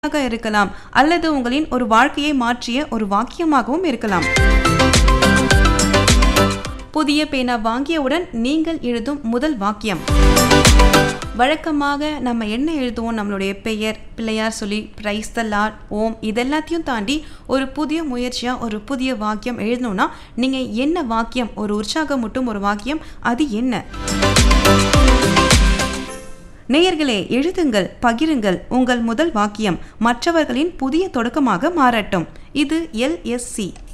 வார்த்தையாக இருக்கலாம் அல்லது உங்களின் ஒரு வாழ்க்கையை மாற்றிய ஒரு வாக்கியமாகவும் இருக்கலாம் புதிய பேனா வாங்கியவுடன் நீங்கள் எழுதும் முதல் வாக்கியம் வழக்கமாக நம்ம என்ன எழுதுவோம் நம்மளுடைய பெயர் பிள்ளையார் சொல்லி பிரைஸ் த லார்ட் ஓம் இதெல்லாத்தையும் தாண்டி ஒரு புதிய முயற்சியாக ஒரு புதிய வாக்கியம் எழுதணும்னா நீங்கள் என்ன வாக்கியம் ஒரு உற்சாகமூட்டும் ஒரு வாக்கியம் அது என்ன நேயர்களே எழுதுங்கள் பகிருங்கள் உங்கள் முதல் வாக்கியம் மற்றவர்களின் புதிய தொடக்கமாக மாறட்டும் இது எல்எஸ்சி